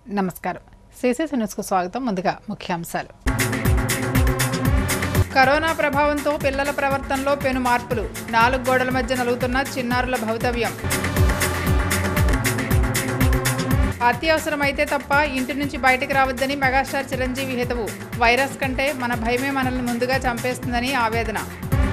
నమస్కారం సిసిసి న్యూస్కు స్వాగతం ముందుగా ముఖ్యాంశాలు కరోనా ప్రభావంతో పిల్లల ప్రవర్తనలో పెను మార్పులు నాలుగు గోడల మధ్య నలుగుతున్న చిన్నారుల భవితవ్యం అత్యవసరమైతే తప్ప ఇంటి నుంచి బయటికి రావద్దని మెగాస్టార్ చిరంజీవి హితవు వైరస్ కంటే మన భయమే మనల్ని ముందుగా చంపేస్తుందని ఆవేదన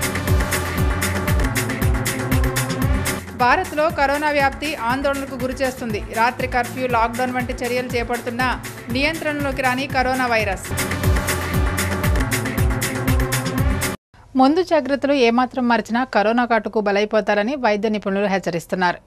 భారత్లో కరోనా వ్యాప్తి ఆందోళనకు గురిచేస్తుంది రాత్రి కర్ఫ్యూ లాక్డౌన్ వంటి చర్యలు చేపడుతున్నా నియంత్రణలోకి రాని కరోనా వైరస్ ముందు జాగ్రత్తలు ఏమాత్రం మరిచినా కరోనా కాటుకు బలైపోతారని వైద్య నిపుణులు హెచ్చరిస్తున్నారు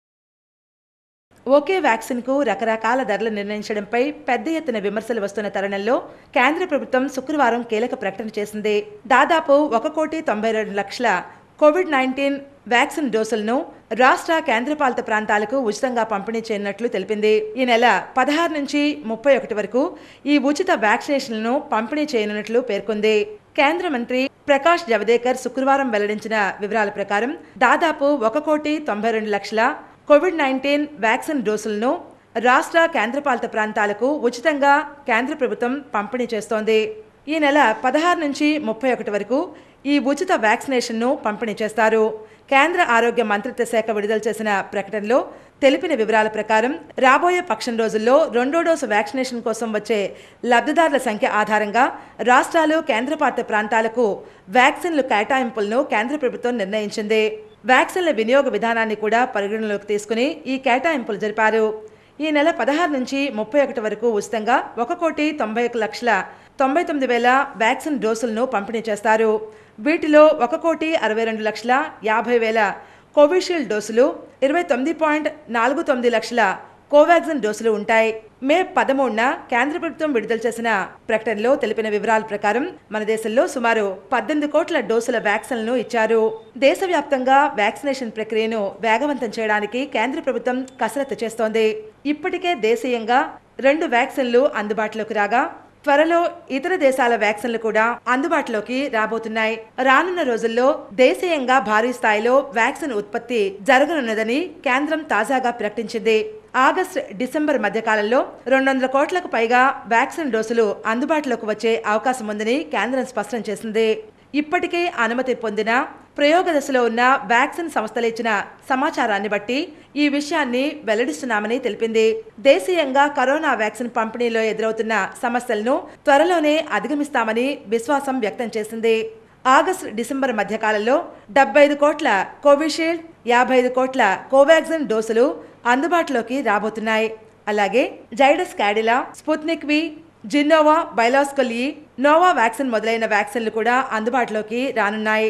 ఒకే వ్యాక్సిన్కు రకరకాల ధరలు నిర్ణయించడంపై పెద్ద ఎత్తున విమర్శలు వస్తున్న తరుణంలో కేంద్ర ప్రభుత్వం శుక్రవారం కీలక ప్రకటన చేసింది దాదాపు ఒక కోటి తొంభై రెండు లక్షల కోవిడ్ నైన్టీన్ వ్యాక్సిన్ డోసులను రాష్ట్ర కేంద్రపాలిత ప్రాంతాలకు ఉచితంగా పంపిణీ చేయనున్నట్లు తెలిపింది ఈ నెల పదహారు నుంచి ముప్పై ఒకటి వరకు ఈ ఉచిత వ్యాక్సినేషన్లను పంపిణీ చేయనున్నట్లు పేర్కొంది కేంద్ర మంత్రి ప్రకాష్ జవదేకర్ శుక్రవారం వెల్లడించిన వివరాల ప్రకారం దాదాపు ఒక కోటి తొంభై రెండు లక్షల కోవిడ్ నైన్టీన్ వ్యాక్సిన్ డోసులను రాష్ట్ర కేంద్రపాలిత ప్రాంతాలకు ఉచితంగా కేంద్ర ప్రభుత్వం పంపిణీ చేస్తోంది ఈ నెల పదహారు నుంచి ముప్పై ఒకటి వరకు ఈ ఉచిత వ్యాక్సినేషన్ను పంపిణీ చేస్తారు కేంద్ర ఆరోగ్య మంత్రిత్వ శాఖ విడుదల చేసిన ప్రకటనలో తెలిపిన వివరాల ప్రకారం రాబోయే పక్షం రోజుల్లో రెండో డోసు వ్యాక్సినేషన్ కోసం వచ్చే లబ్ధిదారుల సంఖ్య ఆధారంగా రాష్ట్రాలు కేంద్రపాలిత ప్రాంతాలకు వ్యాక్సిన్లు కేటాయింపులను కేంద్ర ప్రభుత్వం నిర్ణయించింది వ్యాక్సిన్ల వినియోగ విధానాన్ని కూడా పరిగణలోకి తీసుకుని ఈ కేటాయింపులు జరిపారు ఈ నెల పదహారు నుంచి ముప్పై ఒకటి వరకు ఉచితంగా ఒక కోటి తొంభై ఒక లక్షల తొంభై తొమ్మిది వేల వ్యాక్సిన్ డోసులను పంపిణీ చేస్తారు వీటిలో ఒక కోటి అరవై రెండు లక్షల యాభై వేల కోవిషీల్డ్ డోసులు ఇరవై తొమ్మిది పాయింట్ నాలుగు తొమ్మిది లక్షల కోవాక్సిన్ డోసులు ఉంటాయి మే పదమూడున కేంద్ర ప్రభుత్వం విడుదల చేసిన ప్రకటనలో తెలిపిన వివరాల ప్రకారం మన దేశంలో సుమారు పద్దెనిమిది కోట్ల డోసుల వ్యాక్సిన్లను ఇచ్చారు దేశవ్యాప్తంగా వ్యాక్సినేషన్ ప్రక్రియను వేగవంతం చేయడానికి కేంద్ర ప్రభుత్వం కసరత్తు చేస్తోంది ఇప్పటికే దేశీయంగా రెండు వ్యాక్సిన్లు అందుబాటులోకి రాగా త్వరలో ఇతర దేశాల వ్యాక్సిన్లు కూడా అందుబాటులోకి రాబోతున్నాయి రానున్న రోజుల్లో దేశీయంగా భారీ స్థాయిలో వ్యాక్సిన్ ఉత్పత్తి జరగనున్నదని కేంద్రం తాజాగా ప్రకటించింది ఆగస్టు డిసెంబర్ మధ్యకాలంలో రెండు వందల కోట్లకు పైగా వ్యాక్సిన్ డోసులు అందుబాటులోకి వచ్చే అవకాశం ఉందని కేంద్రం స్పష్టం చేసింది ఇప్పటికే అనుమతి పొందిన ప్రయోగ దశలో ఉన్న వ్యాక్సిన్ సంస్థలు ఇచ్చిన సమాచారాన్ని బట్టి ఈ విషయాన్ని వెల్లడిస్తున్నామని తెలిపింది దేశీయంగా కరోనా వ్యాక్సిన్ పంపిణీలో ఎదురవుతున్న సమస్యలను త్వరలోనే అధిగమిస్తామని విశ్వాసం వ్యక్తం చేసింది ఆగస్టు డిసెంబర్ మధ్యకాలంలో డెబ్బై ఐదు కోట్ల కోవిషీల్డ్ యాభై ఐదు కోట్ల కోవాక్సిన్ డోసులు అందుబాటులోకి రాబోతున్నాయి అలాగే జైడస్ క్యాడిలా స్పుత్నిక్ వి జిన్నోవా బైలాస్కల్ ఈ నోవా వ్యాక్సిన్ మొదలైన వ్యాక్సిన్లు కూడా అందుబాటులోకి రానున్నాయి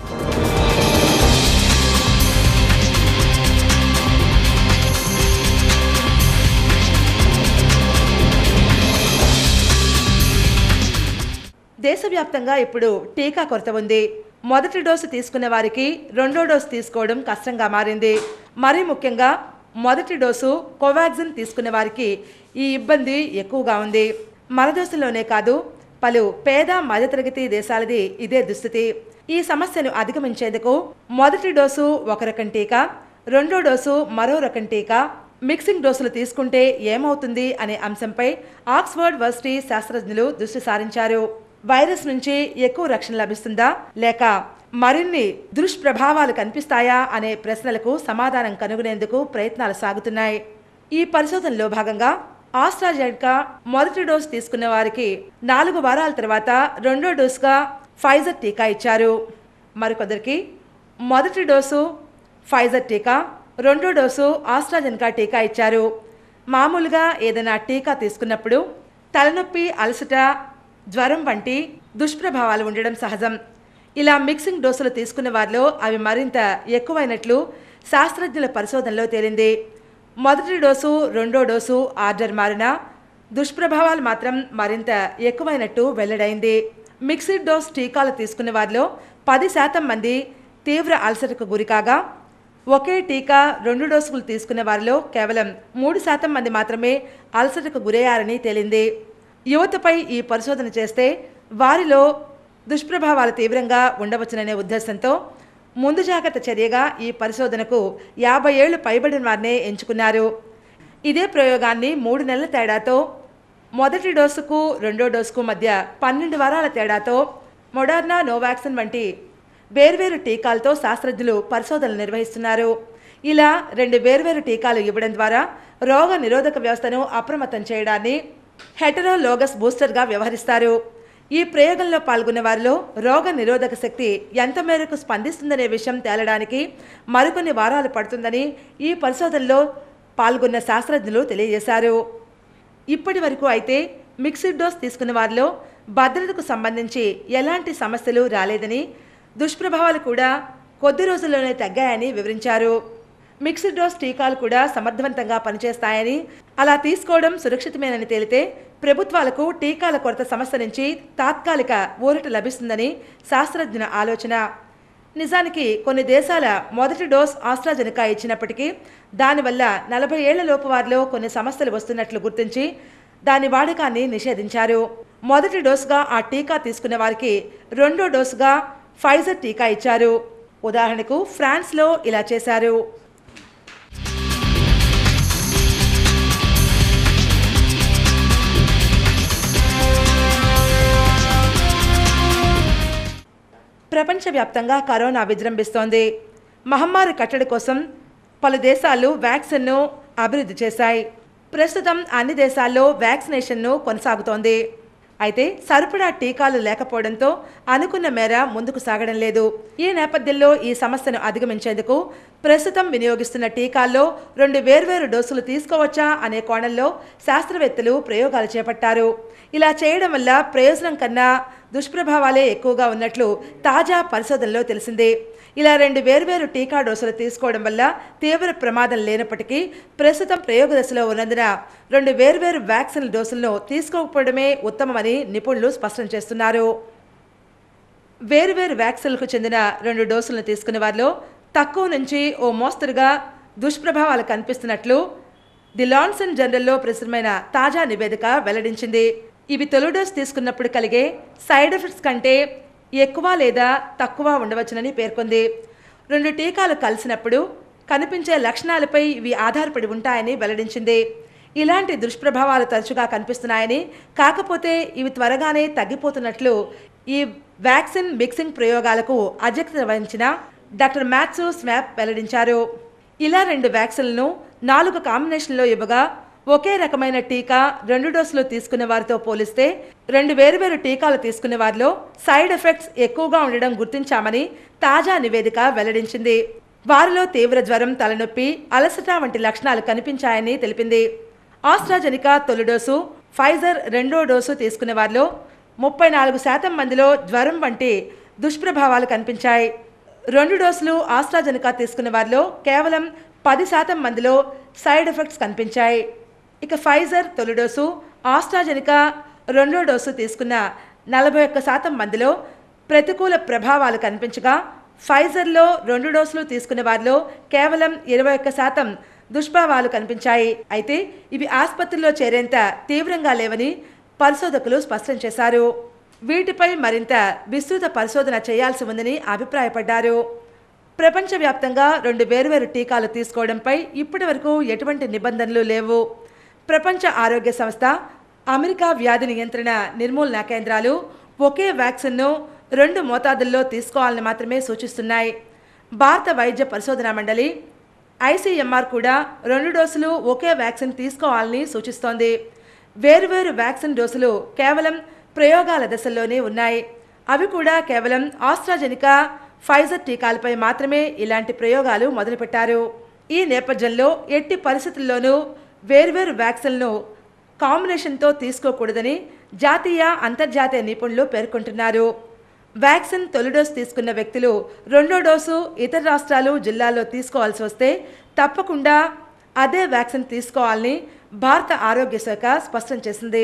దేశవ్యాప్తంగా ఇప్పుడు టీకా కొరత ఉంది మొదటి డోసు తీసుకున్న వారికి రెండో డోసు తీసుకోవడం కష్టంగా మారింది మరీ ముఖ్యంగా మొదటి డోసు కోవాక్సిన్ తీసుకున్న వారికి ఈ ఇబ్బంది ఎక్కువగా ఉంది మన దేశంలోనే కాదు పలు పేద మధ్యతరగతి దేశాలది ఇదే దుస్థితి ఈ సమస్యను అధిగమించేందుకు మొదటి డోసు ఒక రకం టీకా రెండో డోసు మరో రకం టీకా మిక్సింగ్ డోసులు తీసుకుంటే ఏమవుతుంది అనే అంశంపై ఆక్స్ఫర్డ్ వర్సిటీ శాస్త్రజ్ఞులు దృష్టి సారించారు వైరస్ నుంచి ఎక్కువ రక్షణ లభిస్తుందా లేక మరిన్ని దుష్ప్రభావాలు కనిపిస్తాయా అనే ప్రశ్నలకు సమాధానం కనుగొనేందుకు ప్రయత్నాలు సాగుతున్నాయి ఈ పరిశోధనలో భాగంగా ఆస్ట్రాజెనకా మొదటి డోసు తీసుకున్న వారికి నాలుగు వారాల తర్వాత రెండో డోసుగా ఫైజర్ టీకా ఇచ్చారు మరికొందరికి మొదటి డోసు ఫైజర్ టీకా రెండో డోసు ఆస్ట్రాజెనకా టీకా ఇచ్చారు మామూలుగా ఏదైనా టీకా తీసుకున్నప్పుడు తలనొప్పి అలసట జ్వరం వంటి దుష్ప్రభావాలు ఉండడం సహజం ఇలా మిక్సింగ్ డోసులు తీసుకున్న వారిలో అవి మరింత ఎక్కువైనట్లు శాస్త్రజ్ఞుల పరిశోధనలో తేలింది మొదటి డోసు రెండో డోసు ఆర్డర్ మారినా దుష్ప్రభావాలు మాత్రం మరింత ఎక్కువైనట్టు వెల్లడైంది మిక్సిడ్ డోస్ టీకాలు తీసుకున్న వారిలో పది శాతం మంది తీవ్ర అల్సర్కు గురికాగా ఒకే టీకా రెండు డోసులు తీసుకున్న వారిలో కేవలం మూడు శాతం మంది మాత్రమే అల్సర్కు గురయ్యారని తేలింది యువతపై ఈ పరిశోధన చేస్తే వారిలో దుష్ప్రభావాలు తీవ్రంగా ఉండవచ్చుననే ఉద్దేశంతో ముందు జాగ్రత్త చర్యగా ఈ పరిశోధనకు యాభై ఏళ్లు పైబడిన వారినే ఎంచుకున్నారు ఇదే ప్రయోగాన్ని మూడు నెలల తేడాతో మొదటి డోసుకు రెండో డోసుకు మధ్య పన్నెండు వారాల తేడాతో మొడర్నా నోవాక్సిన్ వంటి వేర్వేరు టీకాలతో శాస్త్రజ్ఞులు పరిశోధనలు నిర్వహిస్తున్నారు ఇలా రెండు వేర్వేరు టీకాలు ఇవ్వడం ద్వారా రోగ నిరోధక వ్యవస్థను అప్రమత్తం చేయడాన్ని హెటరోలోగస్ బూస్టర్గా వ్యవహరిస్తారు ఈ ప్రయోగంలో పాల్గొన్న వారిలో రోగ నిరోధక శక్తి ఎంత మేరకు స్పందిస్తుందనే విషయం తేలడానికి మరికొన్ని వారాలు పడుతుందని ఈ పరిశోధనలో పాల్గొన్న శాస్త్రజ్ఞులు తెలియజేశారు ఇప్పటి వరకు అయితే మిక్స్డ్ డోస్ తీసుకున్న వారిలో భద్రతకు సంబంధించి ఎలాంటి సమస్యలు రాలేదని దుష్ప్రభావాలు కూడా కొద్ది రోజుల్లోనే తగ్గాయని వివరించారు మిక్స్డ్ డోస్ టీకాలు కూడా సమర్థవంతంగా పనిచేస్తాయని అలా తీసుకోవడం సురక్షితమేనని తేలితే ప్రభుత్వాలకు టీకాల కొరత సమస్య నుంచి తాత్కాలిక ఊరట లభిస్తుందని శాస్త్రజ్ఞుల ఆలోచన నిజానికి కొన్ని దేశాల మొదటి డోస్ ఆస్ట్రాజెనికా ఇచ్చినప్పటికీ దానివల్ల నలభై ఏళ్ల లోపు వారిలో కొన్ని సమస్యలు వస్తున్నట్లు గుర్తించి దాని వాడకాన్ని నిషేధించారు మొదటి డోసుగా ఆ టీకా తీసుకున్న వారికి రెండో డోసుగా ఫైజర్ టీకా ఇచ్చారు ఉదాహరణకు ఫ్రాన్స్లో ఇలా చేశారు ప్రపంచవ్యాప్తంగా కరోనా విజృంభిస్తోంది మహమ్మారి కట్టడి కోసం పలు దేశాలు వ్యాక్సిన్ను అభివృద్ధి చేశాయి ప్రస్తుతం అన్ని దేశాల్లో వ్యాక్సినేషన్ను కొనసాగుతోంది అయితే సరిపడా టీకాలు లేకపోవడంతో అనుకున్న మేర ముందుకు సాగడం లేదు ఈ నేపథ్యంలో ఈ సమస్యను అధిగమించేందుకు ప్రస్తుతం వినియోగిస్తున్న టీకాల్లో రెండు వేర్వేరు డోసులు తీసుకోవచ్చా అనే కోణంలో శాస్త్రవేత్తలు ప్రయోగాలు చేపట్టారు ఇలా చేయడం వల్ల ప్రయోజనం కన్నా దుష్ప్రభావాలే ఎక్కువగా ఉన్నట్లు తాజా పరిశోధనలో తెలిసింది ఇలా రెండు వేర్వేరు టీకా డోసులు తీసుకోవడం వల్ల తీవ్ర ప్రమాదం లేనప్పటికీ ప్రస్తుతం ప్రయోగ దశలో ఉన్నందున రెండు వేర్వేరు వ్యాక్సిన్ డోసులను తీసుకోకపోవడమే ఉత్తమమని నిపుణులు స్పష్టం చేస్తున్నారు వేరువేరు వ్యాక్సిన్లకు చెందిన రెండు డోసులను తీసుకున్న వారిలో తక్కువ నుంచి ఓ మోస్తరుగా దుష్ప్రభావాలు కనిపిస్తున్నట్లు ది లాన్సన్ జనరల్లో ప్రచురమైన తాజా నివేదిక వెల్లడించింది ఇవి తొలి డోస్ తీసుకున్నప్పుడు కలిగే సైడ్ ఎఫెక్ట్స్ కంటే ఎక్కువ లేదా తక్కువ ఉండవచ్చునని పేర్కొంది రెండు టీకాలు కలిసినప్పుడు కనిపించే లక్షణాలపై ఇవి ఆధారపడి ఉంటాయని వెల్లడించింది ఇలాంటి దుష్ప్రభావాలు తరచుగా కనిపిస్తున్నాయని కాకపోతే ఇవి త్వరగానే తగ్గిపోతున్నట్లు ఈ వ్యాక్సిన్ మిక్సింగ్ ప్రయోగాలకు అధ్యక్షత వహించిన డాక్టర్ మ్యాథ్సు స్వాప్ వెల్లడించారు ఇలా రెండు వ్యాక్సిన్లను నాలుగు కాంబినేషన్లో ఇవ్వగా ఒకే రకమైన టీకా రెండు డోసులు తీసుకున్న వారితో పోలిస్తే రెండు వేరువేరు టీకాలు తీసుకున్న వారిలో సైడ్ ఎఫెక్ట్స్ ఎక్కువగా ఉండడం గుర్తించామని తాజా నివేదిక వెల్లడించింది వారిలో తీవ్ర జ్వరం తలనొప్పి అలసట వంటి లక్షణాలు కనిపించాయని తెలిపింది ఆస్ట్రాజెనికా తొలి డోసు ఫైజర్ రెండో డోసు తీసుకున్న వారిలో ముప్పై నాలుగు శాతం మందిలో జ్వరం వంటి దుష్ప్రభావాలు కనిపించాయి రెండు డోసులు ఆస్ట్రాజెనికా తీసుకున్న వారిలో కేవలం పది శాతం మందిలో సైడ్ ఎఫెక్ట్స్ కనిపించాయి ఇక ఫైజర్ తొలి డోసు ఆస్ట్రాజెనికా రెండో డోసు తీసుకున్న నలభై ఒక్క శాతం మందిలో ప్రతికూల ప్రభావాలు కనిపించగా ఫైజర్లో రెండు డోసులు తీసుకునే వారిలో కేవలం ఇరవై ఒక్క శాతం దుష్ప్రభావాలు కనిపించాయి అయితే ఇవి ఆసుపత్రిలో చేరేంత తీవ్రంగా లేవని పరిశోధకులు స్పష్టం చేశారు వీటిపై మరింత విస్తృత పరిశోధన చేయాల్సి ఉందని అభిప్రాయపడ్డారు ప్రపంచవ్యాప్తంగా రెండు వేర్వేరు టీకాలు తీసుకోవడంపై ఇప్పటివరకు ఎటువంటి నిబంధనలు లేవు ప్రపంచ ఆరోగ్య సంస్థ అమెరికా వ్యాధి నియంత్రణ నిర్మూలన కేంద్రాలు ఒకే వ్యాక్సిన్ను రెండు మోతాదుల్లో తీసుకోవాలని మాత్రమే సూచిస్తున్నాయి భారత వైద్య పరిశోధనా మండలి ఐసీఎంఆర్ కూడా రెండు డోసులు ఒకే వ్యాక్సిన్ తీసుకోవాలని సూచిస్తోంది వేరువేరు వ్యాక్సిన్ డోసులు కేవలం ప్రయోగాల దశల్లోనే ఉన్నాయి అవి కూడా కేవలం ఆస్ట్రాజెనికా ఫైజర్ టీకాలపై మాత్రమే ఇలాంటి ప్రయోగాలు మొదలుపెట్టారు ఈ నేపథ్యంలో ఎట్టి పరిస్థితుల్లోనూ వేర్వేరు వ్యాక్సిన్లను కాంబినేషన్తో తీసుకోకూడదని జాతీయ అంతర్జాతీయ నిపుణులు పేర్కొంటున్నారు వ్యాక్సిన్ తొలి డోసు తీసుకున్న వ్యక్తులు రెండో డోసు ఇతర రాష్ట్రాలు జిల్లాల్లో తీసుకోవాల్సి వస్తే తప్పకుండా అదే వ్యాక్సిన్ తీసుకోవాలని భారత ఆరోగ్య శాఖ స్పష్టం చేసింది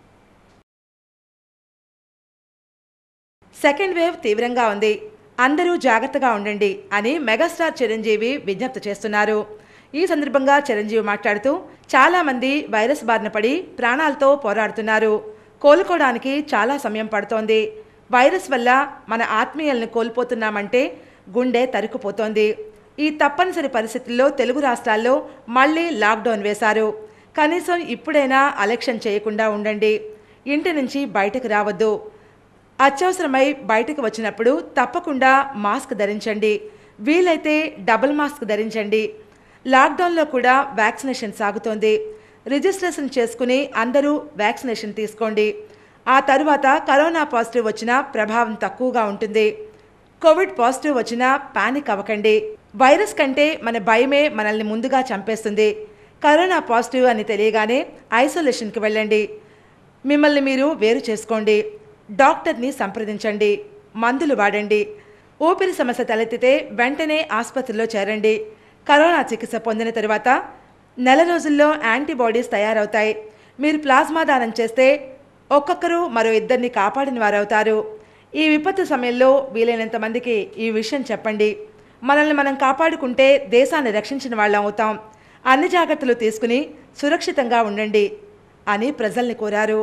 సెకండ్ వేవ్ తీవ్రంగా ఉంది అందరూ జాగ్రత్తగా ఉండండి అని మెగాస్టార్ చిరంజీవి విజ్ఞప్తి చేస్తున్నారు ఈ సందర్భంగా చిరంజీవి మాట్లాడుతూ చాలామంది వైరస్ బారిన పడి ప్రాణాలతో పోరాడుతున్నారు కోలుకోవడానికి చాలా సమయం పడుతోంది వైరస్ వల్ల మన ఆత్మీయులను కోల్పోతున్నామంటే గుండె తరుకుపోతోంది ఈ తప్పనిసరి పరిస్థితుల్లో తెలుగు రాష్ట్రాల్లో మళ్ళీ లాక్డౌన్ వేశారు కనీసం ఇప్పుడైనా అలక్ష్యం చేయకుండా ఉండండి ఇంటి నుంచి బయటకు రావద్దు అత్యవసరమై బయటకు వచ్చినప్పుడు తప్పకుండా మాస్క్ ధరించండి వీలైతే డబుల్ మాస్క్ ధరించండి లాక్డౌన్లో కూడా వ్యాక్సినేషన్ సాగుతోంది రిజిస్ట్రేషన్ చేసుకుని అందరూ వ్యాక్సినేషన్ తీసుకోండి ఆ తరువాత కరోనా పాజిటివ్ వచ్చినా ప్రభావం తక్కువగా ఉంటుంది కోవిడ్ పాజిటివ్ వచ్చినా పానిక్ అవ్వకండి వైరస్ కంటే మన భయమే మనల్ని ముందుగా చంపేస్తుంది కరోనా పాజిటివ్ అని తెలియగానే ఐసోలేషన్కి వెళ్ళండి మిమ్మల్ని మీరు వేరు చేసుకోండి డాక్టర్ని సంప్రదించండి మందులు వాడండి ఊపిరి సమస్య తలెత్తితే వెంటనే ఆసుపత్రిలో చేరండి కరోనా చికిత్స పొందిన తరువాత నెల రోజుల్లో యాంటీబాడీస్ తయారవుతాయి మీరు ప్లాస్మా దానం చేస్తే ఒక్కొక్కరు మరో ఇద్దరిని కాపాడిన వారవుతారు ఈ విపత్తు సమయంలో వీలైనంత మందికి ఈ విషయం చెప్పండి మనల్ని మనం కాపాడుకుంటే దేశాన్ని రక్షించిన వాళ్ళం అవుతాం అన్ని జాగ్రత్తలు తీసుకుని సురక్షితంగా ఉండండి అని ప్రజల్ని కోరారు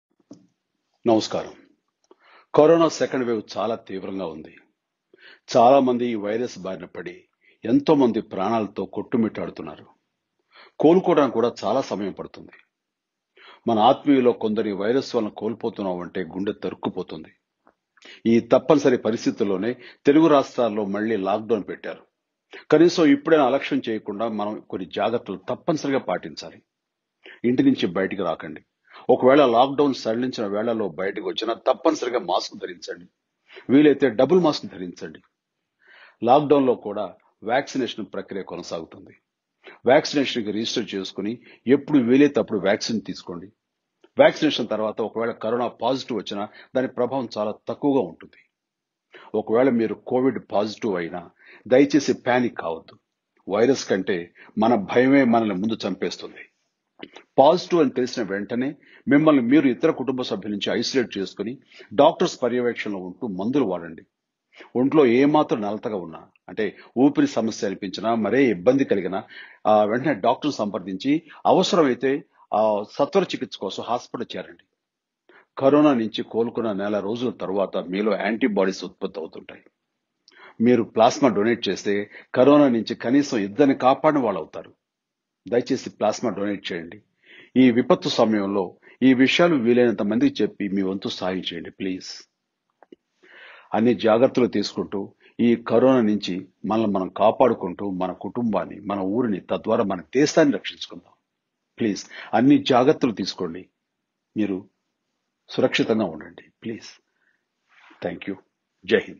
నమస్కారం కరోనా సెకండ్ వేవ్ చాలా తీవ్రంగా ఉంది చాలా మంది ఈ వైరస్ బారిన పడి ఎంతో మంది ప్రాణాలతో కొట్టుమిట్టాడుతున్నారు కోలుకోవడానికి కూడా చాలా సమయం పడుతుంది మన ఆత్మీయులో కొందరి వైరస్ వలన కోల్పోతున్నాం అంటే గుండె తరుక్కుపోతుంది ఈ తప్పనిసరి పరిస్థితుల్లోనే తెలుగు రాష్ట్రాల్లో మళ్లీ లాక్డౌన్ పెట్టారు కనీసం ఇప్పుడైనా అలక్ష్యం చేయకుండా మనం కొన్ని జాగ్రత్తలు తప్పనిసరిగా పాటించాలి ఇంటి నుంచి బయటికి రాకండి ఒకవేళ లాక్డౌన్ సడలించిన వేళలో బయటకు వచ్చినా తప్పనిసరిగా మాస్క్ ధరించండి వీలైతే డబుల్ మాస్క్ ధరించండి లాక్డౌన్ లో కూడా వ్యాక్సినేషన్ ప్రక్రియ కొనసాగుతుంది వ్యాక్సినేషన్ కి రిజిస్టర్ చేసుకుని ఎప్పుడు వీలైతే అప్పుడు వ్యాక్సిన్ తీసుకోండి వ్యాక్సినేషన్ తర్వాత ఒకవేళ కరోనా పాజిటివ్ వచ్చినా దాని ప్రభావం చాలా తక్కువగా ఉంటుంది ఒకవేళ మీరు కోవిడ్ పాజిటివ్ అయినా దయచేసి ప్యానిక్ కావద్దు వైరస్ కంటే మన భయమే మనల్ని ముందు చంపేస్తుంది పాజిటివ్ అని తెలిసిన వెంటనే మిమ్మల్ని మీరు ఇతర కుటుంబ సభ్యుల నుంచి ఐసోలేట్ చేసుకుని డాక్టర్స్ పర్యవేక్షణలో ఉంటూ మందులు వాడండి ఒంట్లో ఏమాత్రం నలతగా ఉన్నా అంటే ఊపిరి సమస్య అనిపించినా మరే ఇబ్బంది కలిగినా ఆ, వెంటనే డాక్టర్ సంప్రదించి అవసరమైతే ఆ సత్వర చికిత్స కోసం హాస్పిటల్ చేరండి కరోనా నుంచి కోలుకున్న నెల రోజుల తర్వాత మీలో యాంటీబాడీస్ ఉత్పత్తి అవుతుంటాయి మీరు ప్లాస్మా డొనేట్ చేస్తే కరోనా నుంచి కనీసం ఇద్దరిని కాపాడిన వాళ్ళు అవుతారు దయచేసి ప్లాస్మా డొనేట్ చేయండి ఈ విపత్తు సమయంలో ఈ విషయాలు వీలైనంత మందికి చెప్పి మీ వంతు సహాయం చేయండి ప్లీజ్ అన్ని జాగ్రత్తలు తీసుకుంటూ ఈ కరోనా నుంచి మనల్ని మనం కాపాడుకుంటూ మన కుటుంబాన్ని మన ఊరిని తద్వారా మన దేశాన్ని రక్షించుకుందాం ప్లీజ్ అన్ని జాగ్రత్తలు తీసుకోండి మీరు సురక్షితంగా ఉండండి ప్లీజ్ థ్యాంక్ యూ జై హింద్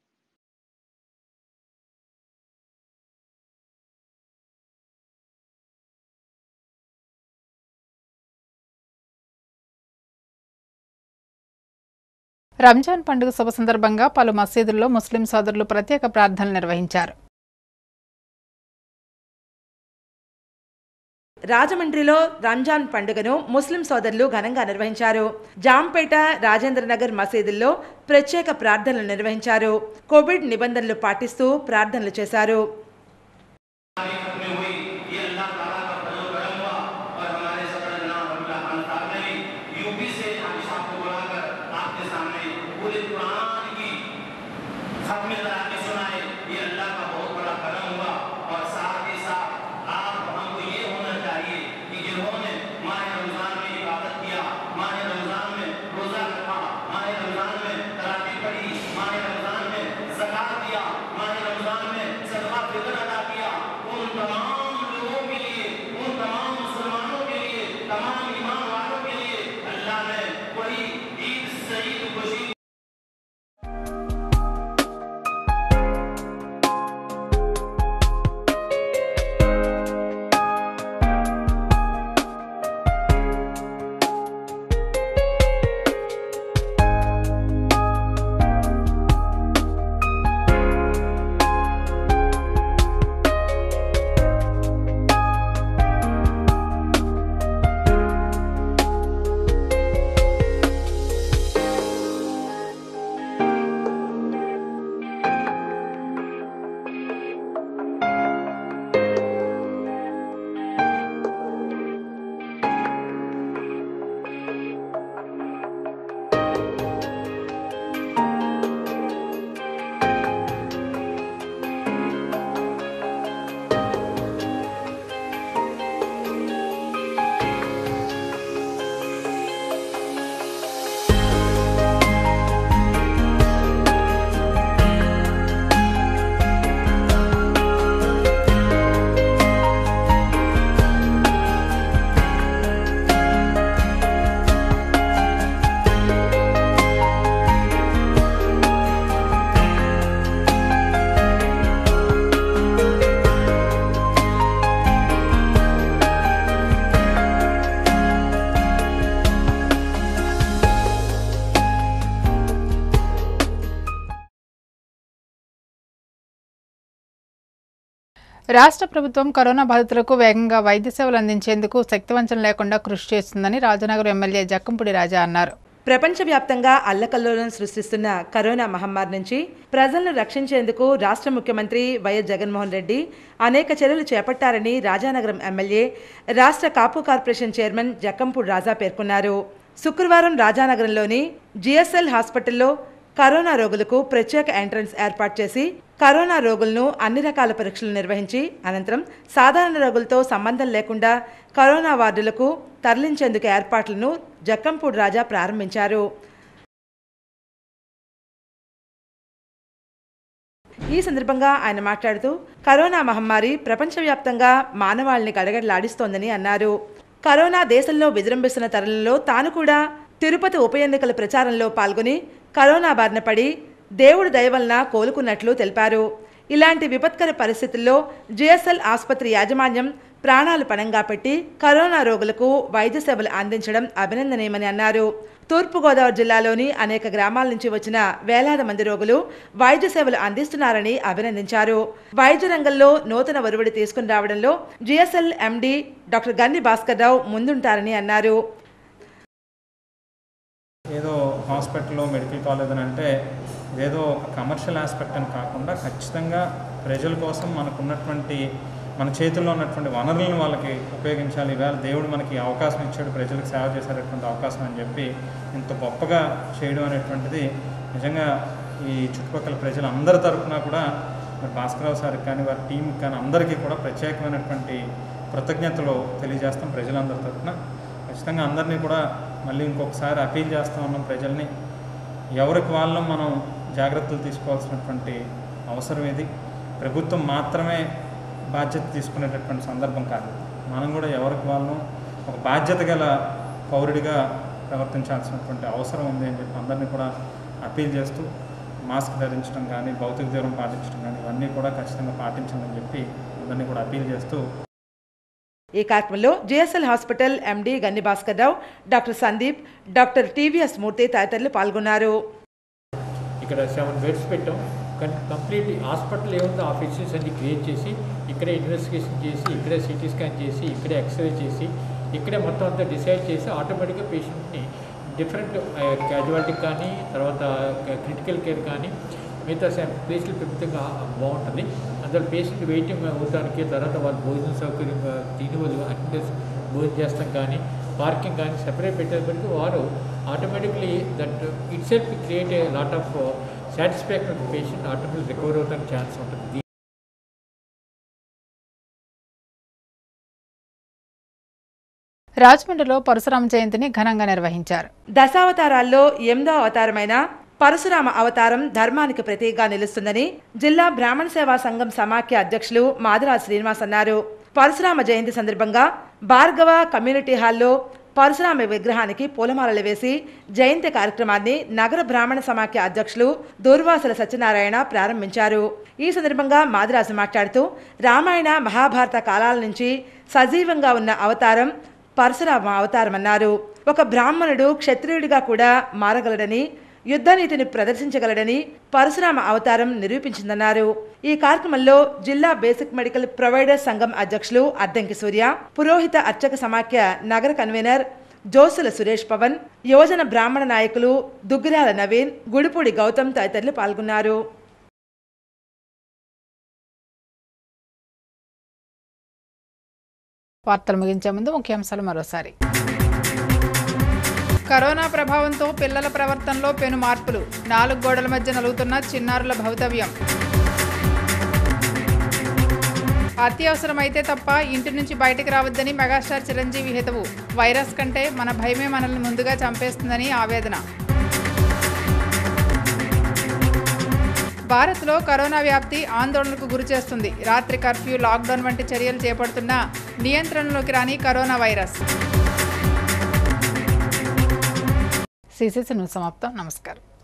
రంజాన్ పండుగ శుభ సందర్భంగా పలు మసీదుల్లో ముస్లిం సోదరులు ప్రత్యేక ప్రార్థనలు నిర్వహించారు రాజమండ్రిలో రంజాన్ పండుగను ముస్లిం సోదరులు ఘనంగా నిర్వహించారు జాంపేట రాజేంద్ర నగర్ మసీదుల్లో ప్రత్యేక ప్రార్థనలు నిర్వహించారు కోవిడ్ నిబంధనలు పాటిస్తూ ప్రార్థనలు చేశారు यूपी से हम साहब को बुलाकर आपके सामने पूरे कुरान की खत्म करा के सुनाए ये अल्लाह का बहुत बड़ा करम हुआ और साथ ही साथ आप हमको ये होना चाहिए कि जिन्होंने माह रमजान में इबादत किया माह रमजान में रोजा रखा माह रमजान में तरावी पढ़ी माह रमजान में जक़ात दिया माह रमजान में सदका फिक्र अदा किया उन तमाम రాష్ట్ర ప్రభుత్వం కరోనా బాధితులకు వేగంగా వైద్య సేవలు అందించేందుకు శక్తివంచన లేకుండా కృషి చేస్తుందని రాజనగరం ఎమ్మెల్యే జక్కంపూడి రాజా అన్నారు ప్రపంచవ్యాప్తంగా అల్లకల్లోలం సృష్టిస్తున్న కరోనా మహమ్మారి నుంచి ప్రజలను రక్షించేందుకు రాష్ట్ర ముఖ్యమంత్రి వైఎస్ జగన్మోహన్ రెడ్డి అనేక చర్యలు చేపట్టారని రాజానగరం ఎమ్మెల్యే రాష్ట్ర కాపు కార్పొరేషన్ చైర్మన్ జక్కంపూడి రాజా పేర్కొన్నారు శుక్రవారం రాజానగరంలోని జిఎస్ఎల్ హాస్పిటల్లో కరోనా రోగులకు ప్రత్యేక ఎంట్రన్స్ ఏర్పాటు చేసి కరోనా రోగులను అన్ని రకాల పరీక్షలు నిర్వహించి అనంతరం సాధారణ రోగులతో సంబంధం లేకుండా కరోనా వార్డులకు తరలించేందుకు ఏర్పాట్లను జక్కంపూడి రాజా ప్రారంభించారు ఈ సందర్భంగా ఆయన మాట్లాడుతూ కరోనా మహమ్మారి ప్రపంచవ్యాప్తంగా మానవాళిని గడగడలాడిస్తోందని అన్నారు కరోనా దేశంలో విజృంభిస్తున్న తరుణంలో తాను కూడా తిరుపతి ఉప ఎన్నికల ప్రచారంలో పాల్గొని కరోనా బారిన పడి దేవుడి దయ వలన కోలుకున్నట్లు తెలిపారు ఇలాంటి విపత్కర పరిస్థితుల్లో జిఎస్ఎల్ ఆసుపత్రి యాజమాన్యం ప్రాణాలు పణంగా పెట్టి కరోనా రోగులకు వైద్య సేవలు అందించడం అభినందనీయమని అన్నారు తూర్పుగోదావరి జిల్లాలోని అనేక గ్రామాల నుంచి వచ్చిన వేలాది మంది రోగులు వైద్య సేవలు అందిస్తున్నారని అభినందించారు వైద్య రంగంలో నూతన ఒరవడి తీసుకుని రావడంలో GSL MD doctor Ganni Bhaskar Rao ముందుంటారని అన్నారు ఏదో హాస్పిటల్లో మెడికల్ కాలేజ్ అని అంటే ఏదో ఒక కమర్షియల్ ఆస్పెక్ట్ అని కాకుండా ఖచ్చితంగా ప్రజల కోసం మనకు ఉన్నటువంటి మన చేతుల్లో ఉన్నటువంటి వనరులను వాళ్ళకి ఉపయోగించాలి ఈవేళ దేవుడు మనకి అవకాశం ఇచ్చాడు ప్రజలకు సేవ చేసేటటువంటి అవకాశం అని చెప్పి ఇంత గొప్పగా చేయడం అనేటువంటిది నిజంగా ఈ చుట్టుపక్కల ప్రజలు అందరి తరఫున కూడా మరి భాస్కరరావు సార్కి కానీ వారి టీంకి కానీ అందరికీ కూడా ప్రత్యేకమైనటువంటి కృతజ్ఞతలు తెలియజేస్తాం ప్రజలందరి తరఫున ఖచ్చితంగా అందరినీ కూడా మళ్ళీ ఇంకొకసారి అపీల్ చేస్తూ ఉన్నాం ప్రజల్ని ఎవరికి వాళ్ళం మనం జాగ్రత్తలు తీసుకోవాల్సినటువంటి అవసరం ఇది ప్రభుత్వం మాత్రమే బాధ్యత తీసుకునేటటువంటి సందర్భం కాదు మనం కూడా ఎవరికి వాళ్ళం ఒక బాధ్యత గల పౌరుడిగా ప్రవర్తించాల్సినటువంటి అవసరం ఉంది అని చెప్పి అందరినీ కూడా అపీల్ చేస్తూ మాస్క్ ధరించడం కానీ భౌతిక దూరం పాటించడం కానీ ఇవన్నీ కూడా ఖచ్చితంగా పాటించాలని చెప్పి అందరినీ కూడా అపీల్ చేస్తూ ఈ కార్యక్రమంలో GSL hospital MD Ganni Bhaskar Rao doctor Sandeep doctor TVS Murthy తదితరులు పాల్గొన్నారు ఇక్కడ సెవెన్ బెడ్స్ పెట్టాం కానీ కంప్లీట్ హాస్పిటల్ ఏముందో ఆ ఫెసిలిటీస్ అన్ని క్రియేట్ చేసి ఇక్కడే ఇన్వెస్టిగేషన్ చేసి ఇక్కడే సిటీ స్కాన్ చేసి ఇక్కడే ఎక్స్రే చేసి ఇక్కడే మొత్తం అంతా డిసైడ్ చేసి ఆటోమేటిక్గా పేషెంట్ని డిఫరెంట్ క్యాజువాలిటీ కానీ తర్వాత క్రిటికల్ కేర్ కానీ మిగతా ప్లేస్లు పెరుగుతుంగా బాగుంటుంది అందులో పేషెంట్ వెయిటింగ్ అవడానికి తర్వాత వాళ్ళు భోజన సౌకర్యం తిని వాళ్ళు అన్ని భోజనం చేస్తాం కానీ పార్కింగ్ కానీ సెపరేట్ పెట్టేటప్పటికి వారు automatically that it self create a lot of satisfaction patient automatic recover అవడానికి ఛాన్స్ ఉంటుంది రాజమండ్రిలో పరశురామ జయంతిని ఘనంగా నిర్వహించారు దశావతారాల్లో ఎనిమిదో అవతారమైన పరశురామ అవతారం ధర్మానికి ప్రతీకగా నిలుస్తుందని జిల్లా బ్రాహ్మణ సేవా సంఘం సమాఖ్య అధ్యక్షులు మాదిరాజ్ శ్రీనివాస్ అన్నారు పరశురామ జయంతి సందర్భంగా భార్గవ కమ్యూనిటీ హాల్లో పరశురామ విగ్రహానికి పూలమాలలు వేసి జయంతి కార్యక్రమాన్ని నగర బ్రాహ్మణ సమాఖ్య అధ్యక్షులు దూర్వాసుల సత్యనారాయణ ప్రారంభించారు ఈ సందర్భంగా మాదిరాజు మాట్లాడుతూ రామాయణ మహాభారత కాలాల నుంచి సజీవంగా ఉన్న అవతారం పరశురామ అవతారమన్నారు ఒక బ్రాహ్మణుడు క్షత్రియుడిగా కూడా మారగలడని యుద్ధనీతిని ప్రదర్శించగలడని పరశురామ అవతారం నిరూపించిందన్నారు ఈ కార్యక్రమంలో జిల్లా బేసిక్ మెడికల్ ప్రొవైడర్ సంఘం అధ్యక్షులు అద్దంకి సూర్య పురోహిత అర్చక సమాఖ్య నగర కన్వీనర్ జోసుల సురేష్ పవన్ యువజన బ్రాహ్మణ నాయకులు దుగ్గిరాల నవీన్ గుడిపూడి గౌతమ్ తదితరులు పాల్గొన్నారు వార్తలు ముగించే ముందు ముఖ్యాంశాలు మరోసారి కరోనా ప్రభావంతో పిల్లల ప్రవర్తనలో పెను మార్పులు నాలుగు గోడల మధ్య నలుగుతున్న చిన్నారుల భవితవ్యం అత్యవసరమైతే తప్ప ఇంటి నుంచి బయటకు రావద్దని మెగాస్టార్ చిరంజీవి హితవు వైరస్ కంటే మన భయమే మనల్ని ముందుగా చంపేస్తుందని ఆవేదన భారత్లో కరోనా వ్యాప్తి ఆందోళనకు గురిచేస్తుంది రాత్రి కర్ఫ్యూ లాక్డౌన్ వంటి చర్యలు చేపడుతున్న నియంత్రణలోకి రాని కరోనా వైరస్ సిసిసి న్యూస్ సమాప్తం నమస్కారం